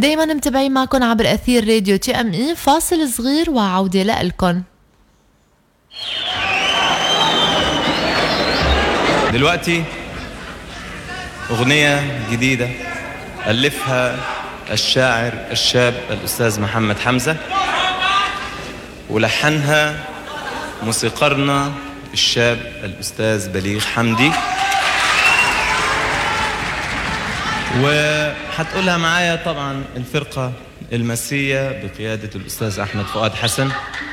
دايما متابعين معكم عبر اثير راديو تي ام اي فاصل صغير وعوده لكم دلوقتي أغنية جديدة ألفها الشاعر الشاب الأستاذ محمد حمزة ولحنها موسيقارنا الشاب الأستاذ بليغ حمدي وحتقولها معايا طبعا الفرقة المسية بقيادة الأستاذ أحمد فؤاد حسن